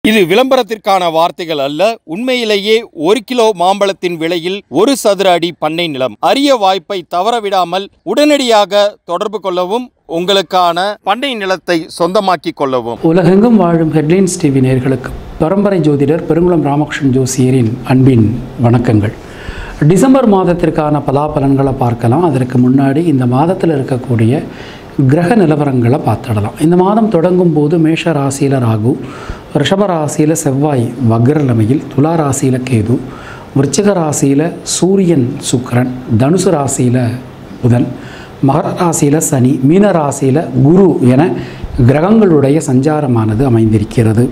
இது விளம்பரத்திற்கான வார்த்தைகள் அல்ல உண்மையிலேயே ஒரு கிலோ மாம்பழத்தின் விலையில் ஒரு சதுர அடி பண்ணை நிலம் அரிய வாய்ப்பை தவறவிடாமல் உடனடியாக தொடர்பு கொள்ளவும் உங்களுக்கான பண்ணை நிலத்தை சொந்தமாக்கிக் கொள்ளவும் உலகெங்கும் வாழும் ஹெட்லைன்ஸ் டிவி நேயர்களுக்கு பரம்பரை ஜோதிடர் பெருங்குளம் ராமகிருஷ்ணன் ஜோசியரின் அன்பின் வணக்கங்கள் டிசம்பர் மாதத்திற்கான பலாபலன்களை பார்க்கலாம் அதற்கு முன்னாடி இந்த மாதத்தில் இருக்கக்கூடிய கிரக நிலவரங்களை பார்த்துடலாம் இந்த மாதம் தொடங்கும் போது மேஷ ராசியில் ராகு ரிஷப ராசியில் செவ்வாய் வக்ரநிலைமையில் துலா ராசியில் கேது விருச்சிக ராசியில் சூரியன் சுக்கிரன் தனுசு ராசியில் புதன் மகர ராசியில் சனி மீன ராசியில் குரு என கிரகங்களுடைய சஞ்சாரமானது அமைந்திருக்கிறது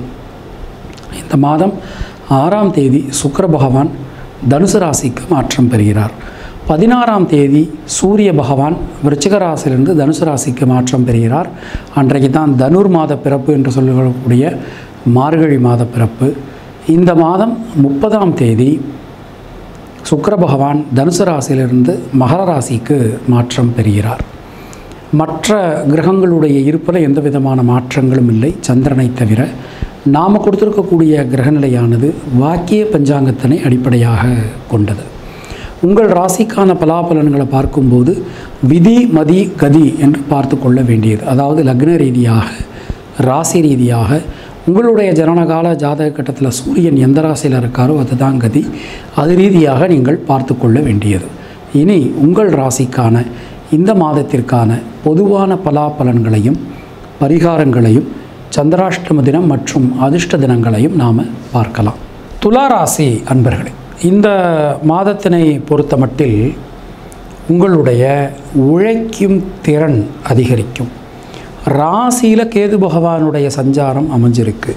இந்த மாதம் ஆறாம் தேதி சுக்கிர பகவான் தனுசு ராசிக்கு மாற்றம் பெறுகிறார் பதினாறாம் தேதி சூரிய பகவான் விருச்சிக ராசியிலிருந்து தனுசு ராசிக்கு மாற்றம் பெறுகிறார் அன்றைக்கு தான் தனுர் மாத பிறப்பு என்று சொல்லக்கூடிய மார்கழி மாத பிறப்பு இந்த மாதம் முப்பதாம் தேதி சுக்கிர பகவான் தனுசு ராசியிலிருந்து மகர ராசிக்கு மாற்றம் பெறுகிறார் மற்ற கிரகங்களுடைய இருப்பில் எந்த விதமான மாற்றங்களும் இல்லை சந்திரனை தவிர நாம் கொடுத்திருக்கக்கூடிய கிரகநிலையானது வாக்கிய பஞ்சாங்கத்தினை அடிப்படையாக கொண்டது உங்கள் ராசிக்கான பலாபலன்களை பார்க்கும்போது விதி மதி கதி என்று பார்த்து கொள்ள வேண்டியது அதாவது லக்ன ரீதியாக ராசி ரீதியாக உங்களுடைய ஜனனகால ஜாதக கட்டத்தில் சூரியன் எந்த ராசியில் இருக்காரோ அதுதான் கதி அது ரீதியாக நீங்கள் பார்த்து கொள்ள வேண்டியது இனி உங்கள் ராசிக்கான இந்த மாதத்திற்கான பொதுவான பலாபலன்களையும் பரிகாரங்களையும் சந்திராஷ்டம தினம் மற்றும் அதிர்ஷ்ட தினங்களையும் நாம் பார்க்கலாம் துலா ராசி அன்பர்களே இந்த மாதத்தினை பொறுத்தமட்டில் உங்களுடைய உழைக்கும் திறன் அதிகரிக்கும் ராசியில் கேது பகவானுடைய சஞ்சாரம் அமைஞ்சிருக்கு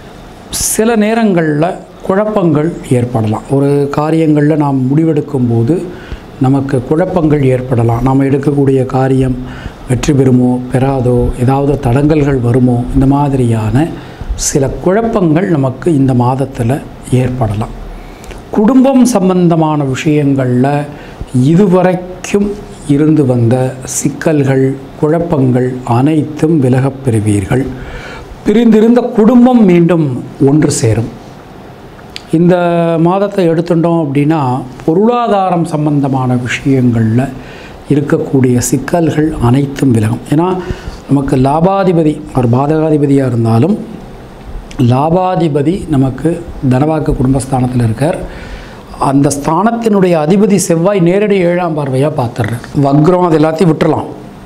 சில நேரங்களில் குழப்பங்கள் ஏற்படலாம் ஒரு காரியங்களில் நாம் முடிவெடுக்கும் போது நமக்கு குழப்பங்கள் ஏற்படலாம் நாம் எடுக்கக்கூடிய காரியம் வெற்றி பெறுமோ பெறாதோ ஏதாவது தடங்கல்கள் வருமோ இந்த மாதிரியான சில குழப்பங்கள் நமக்கு இந்த மாதத்தில் ஏற்படலாம் குடும்பம் சம்பந்தமான விஷயங்களில் இதுவரைக்கும் இருந்து வந்த சிக்கல்கள் குழப்பங்கள் அனைத்தும் விலகப் பெறுவீர்கள் பிரிந்திருந்த குடும்பம் மீண்டும் ஒன்று சேரும் இந்த மாதத்தை எடுத்துட்டோம் அப்படின்னா பொருளாதாரம் சம்பந்தமான விஷயங்களில் இருக்கக்கூடிய சிக்கல்கள் அனைத்தும் விலகும் ஏன்னா நமக்கு லாபாதிபதி ஒரு பாதகாதிபதியாக இருந்தாலும் லாபாதிபதி நமக்கு தனவாக்க குடும்பஸ்தானத்தில் இருக்கார் அந்த ஸ்தானத்தினுடைய அதிபதி செவ்வாய் நேரடி ஏழாம் பார்வையாக பார்த்துடுறார் வக்ரம் அது எல்லாத்தையும் விட்டுறலாம்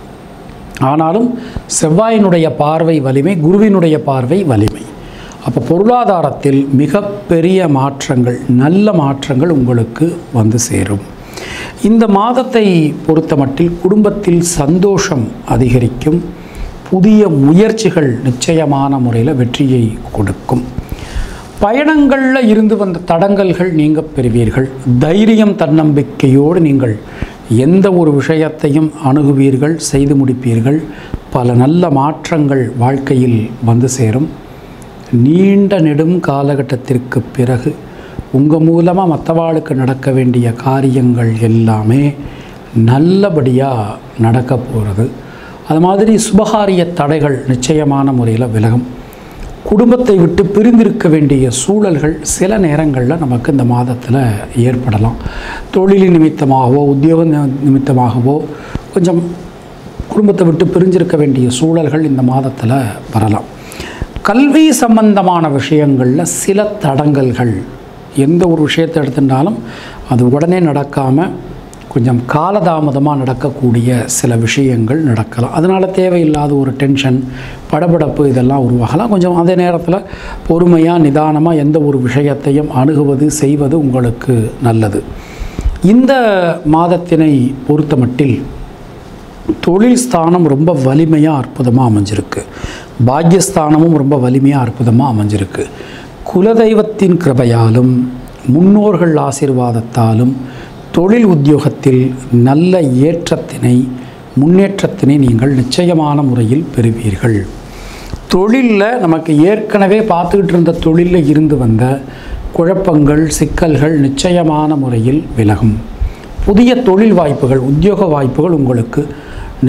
ஆனாலும் செவ்வாயினுடைய பார்வை வலிமை குருவினுடைய பார்வை வலிமை அப்போ பொருளாதாரத்தில் மிகப்பெரிய மாற்றங்கள் நல்ல மாற்றங்கள் உங்களுக்கு வந்து சேரும் இந்த மாதத்தை பொறுத்தமட்டில் குடும்பத்தில் சந்தோஷம் அதிகரிக்கும் புதிய முயற்சிகள் நிச்சயமான முறையில் வெற்றியை கொடுக்கும் பயணங்களில் இருந்து வந்த தடங்கல்கள் நீங்க பெறுவீர்கள் தைரியம் தன்னம்பிக்கையோடு நீங்கள் எந்த ஒரு விஷயத்தையும் அணுகுவீர்கள் செய்து முடிப்பீர்கள் பல நல்ல மாற்றங்கள் வாழ்க்கையில் வந்து சேரும் நீண்ட நெடும் காலகட்டத்திற்கு பிறகு உங்கள் மூலமாக மற்றவாளுக்கு நடக்க வேண்டிய காரியங்கள் எல்லாமே நல்லபடியாக நடக்க போகிறது அது மாதிரி சுபகாரிய தடைகள் நிச்சயமான முறையில் விலகும் குடும்பத்தை விட்டு பிரிந்திருக்க வேண்டிய சூழல்கள் சில நேரங்களில் நமக்கு இந்த மாதத்தில் ஏற்படலாம் தொழில் நிமித்தமாகவோ உத்தியோக நி- நிமித்தமாகவோ கொஞ்சம் குடும்பத்தை விட்டு பிரிஞ்சிருக்க வேண்டிய சூழல்கள் இந்த மாதத்தில் வரலாம் கல்வி சம்பந்தமான விஷயங்களில் சில தடங்கல்கள் எந்த ஒரு விஷயத்தை எடுத்துட்டாலும் அது உடனே நடக்காமல் கொஞ்சம் காலதாமதமாக நடக்கக்கூடிய சில விஷயங்கள் நடக்கலாம் அதனால் தேவையில்லாத ஒரு டென்ஷன் படபடப்பு இதெல்லாம் உருவாகலாம் கொஞ்சம் அதே நேரத்தில் பொறுமையாக நிதானமாக எந்த ஒரு விஷயத்தையும் அணுகுவது செய்வது உங்களுக்கு நல்லது இந்த மாதத்தினை பொறுத்தமட்டில் தொழில் ஸ்தானம் ரொம்ப வலிமையாக அற்புதமாக அமைஞ்சிருக்கு பாக்யஸ்தானமும் ரொம்ப வலிமையாக அற்புதமாக அமைஞ்சிருக்கு குலதெய்வத்தின் கிருபையாலும் முன்னோர்கள் ஆசீர்வாதத்தாலும் தொழில் உத்தியோகத்தில் நல்ல ஏற்றத்தினை முன்னேற்றத்தினை நீங்கள் நிச்சயமான முறையில் பெறுவீர்கள் தொழிலில் நமக்கு ஏற்கனவே பார்த்துக்கிட்டு இருந்த தொழிலில் இருந்து வந்த குழப்பங்கள் சிக்கல்கள் நிச்சயமான முறையில் விலகும் புதிய தொழில் வாய்ப்புகள் உத்தியோக வாய்ப்புகள் உங்களுக்கு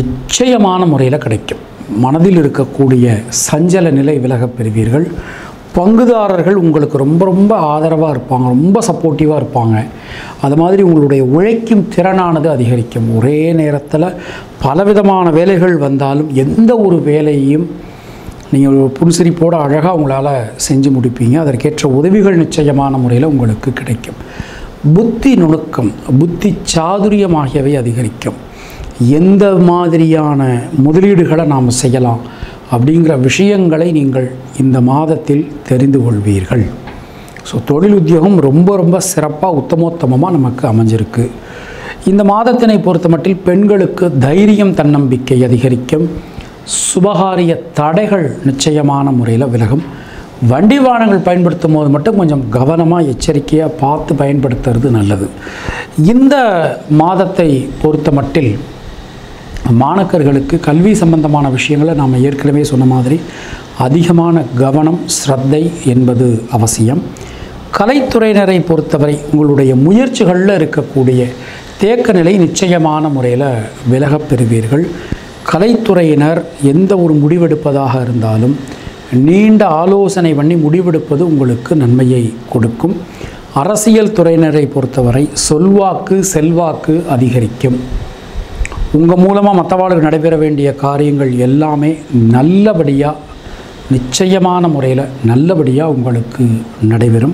நிச்சயமான முறையில் கிடைக்கும் மனதில் இருக்கக்கூடிய சஞ்சல நிலை விலகப் பெறுவீர்கள் பங்குதாரர்கள் உங்களுக்கு ரொம்ப ரொம்ப ஆதரவாக இருப்பாங்க ரொம்ப சப்போர்ட்டிவாக இருப்பாங்க அது மாதிரி உங்களுடைய உழைக்கும் திறனானது அதிகரிக்கும் ஒரே நேரத்தில் பலவிதமான வேலைகள் வந்தாலும் எந்த ஒரு வேலையையும் நீங்கள் ஒரு புன்சிரிப்போடு அழகாக உங்களால் செஞ்சு முடிப்பீங்க அதற்கேற்ற உதவிகள் நிச்சயமான முறையில் உங்களுக்கு கிடைக்கும் புத்தி நுணுக்கம் புத்தி சாதுரியம் ஆகியவை அதிகரிக்கும் எந்த மாதிரியான முதலீடுகளை நாம் செய்யலாம் அப்படிங்கிற விஷயங்களை நீங்கள் இந்த மாதத்தில் தெரிந்து கொள்வீர்கள் ஸோ தொழில் உத்தியோகம் ரொம்ப ரொம்ப சிறப்பாக உத்தமோத்தமமாக நமக்கு அமைஞ்சிருக்கு இந்த மாதத்தினை பொறுத்த மட்டில் பெண்களுக்கு தைரியம் தன்னம்பிக்கை அதிகரிக்கும் சுபகாரிய தடைகள் நிச்சயமான முறையில் விலகும் வண்டி வாகனங்கள் பயன்படுத்தும் போது மட்டும் கொஞ்சம் கவனமாக எச்சரிக்கையாக பார்த்து பயன்படுத்துறது நல்லது இந்த மாதத்தை பொறுத்த மட்டில் மாணக்கர்களுக்கு கல்வி சம்பந்தமான விஷயங்களை நாம் ஏற்கனவே சொன்ன மாதிரி அதிகமான கவனம் ஸ்ரத்தை என்பது அவசியம் கலைத்துறையினரை பொறுத்தவரை உங்களுடைய முயற்சிகளில் இருக்கக்கூடிய தேக்க நிலை நிச்சயமான முறையில் விலகப் பெறுவீர்கள் கலைத்துறையினர் எந்த ஒரு முடிவெடுப்பதாக இருந்தாலும் நீண்ட ஆலோசனை பண்ணி முடிவெடுப்பது உங்களுக்கு நன்மையை கொடுக்கும் அரசியல் துறையினரை பொறுத்தவரை சொல்வாக்கு செல்வாக்கு அதிகரிக்கும் உங்கள் மூலமாக மற்றவாளுக்கு நடைபெற வேண்டிய காரியங்கள் எல்லாமே நல்லபடியாக நிச்சயமான முறையில் நல்லபடியாக உங்களுக்கு நடைபெறும்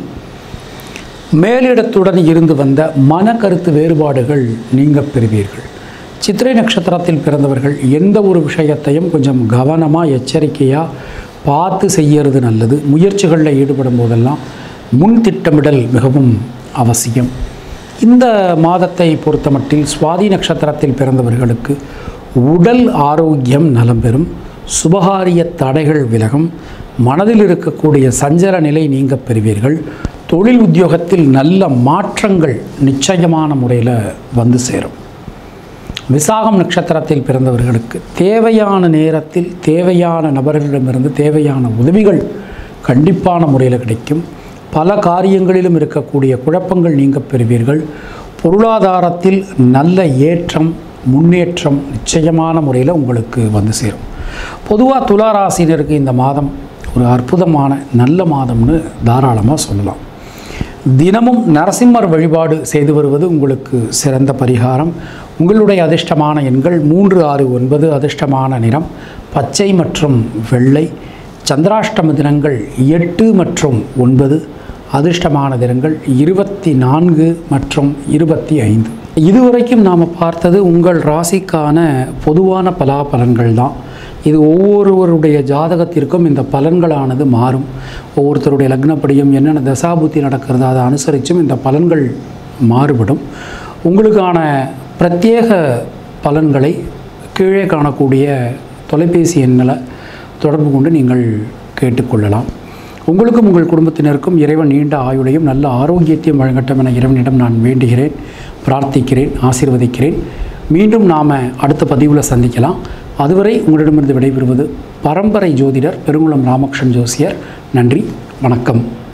மேலிடத்துடன் இருந்து வந்த மன கருத்து வேறுபாடுகள் நீங்க பெறுவீர்கள் சித்திரை நட்சத்திரத்தில் பிறந்தவர்கள் எந்த ஒரு விஷயத்தையும் கொஞ்சம் கவனமாக எச்சரிக்கையாக பார்த்து செய்யறது நல்லது முயற்சிகளில் ஈடுபடும் போதெல்லாம் முன் திட்டமிடல் மிகவும் அவசியம் இந்த மாதத்தை பொறுத்தமட்டில் சுவாதி நட்சத்திரத்தில் பிறந்தவர்களுக்கு உடல் ஆரோக்கியம் நலம் பெறும் சுபகாரிய தடைகள் விலகும் மனதில் இருக்கக்கூடிய சஞ்சல நிலை நீங்க பெறுவீர்கள் தொழில் உத்தியோகத்தில் நல்ல மாற்றங்கள் நிச்சயமான முறையில் வந்து சேரும் விசாகம் நட்சத்திரத்தில் பிறந்தவர்களுக்கு தேவையான நேரத்தில் தேவையான நபர்களிடமிருந்து தேவையான உதவிகள் கண்டிப்பான முறையில் கிடைக்கும் பல காரியங்களிலும் இருக்கக்கூடிய குழப்பங்கள் நீங்க பெறுவீர்கள் பொருளாதாரத்தில் நல்ல ஏற்றம் முன்னேற்றம் நிச்சயமான முறையில் உங்களுக்கு வந்து சேரும் பொதுவாக துளாராசினருக்கு இந்த மாதம் ஒரு அற்புதமான நல்ல மாதம்னு தாராளமாக சொல்லலாம் தினமும் நரசிம்மர் வழிபாடு செய்து வருவது உங்களுக்கு சிறந்த பரிகாரம் உங்களுடைய அதிர்ஷ்டமான எண்கள் மூன்று ஆறு ஒன்பது அதிர்ஷ்டமான நிறம் பச்சை மற்றும் வெள்ளை சந்திராஷ்டம தினங்கள் எட்டு மற்றும் ஒன்பது அதிர்ஷ்டமான தினங்கள் இருபத்தி நான்கு மற்றும் இருபத்தி ஐந்து இதுவரைக்கும் நாம் பார்த்தது உங்கள் ராசிக்கான பொதுவான பலாபலன்கள் தான் இது ஒவ்வொருவருடைய ஜாதகத்திற்கும் இந்த பலன்களானது மாறும் ஒவ்வொருத்தருடைய லக்னப்படியும் என்னென்ன தசாபுத்தி நடக்கிறது அதை அனுசரித்தும் இந்த பலன்கள் மாறுபடும் உங்களுக்கான பிரத்யேக பலன்களை கீழே காணக்கூடிய தொலைபேசி எண்ணில் தொடர்பு கொண்டு நீங்கள் கேட்டுக்கொள்ளலாம் உங்களுக்கும் உங்கள் குடும்பத்தினருக்கும் இறைவன் நீண்ட ஆயுளையும் நல்ல ஆரோக்கியத்தையும் வழங்கட்டும் என இறைவனிடம் நான் வேண்டுகிறேன் பிரார்த்திக்கிறேன் ஆசீர்வதிக்கிறேன் மீண்டும் நாம் அடுத்த பதிவில் சந்திக்கலாம் அதுவரை உங்களிடமிருந்து விடைபெறுவது பரம்பரை ஜோதிடர் பெருங்குளம் ராமகிருஷ்ணன் ஜோசியர் நன்றி வணக்கம்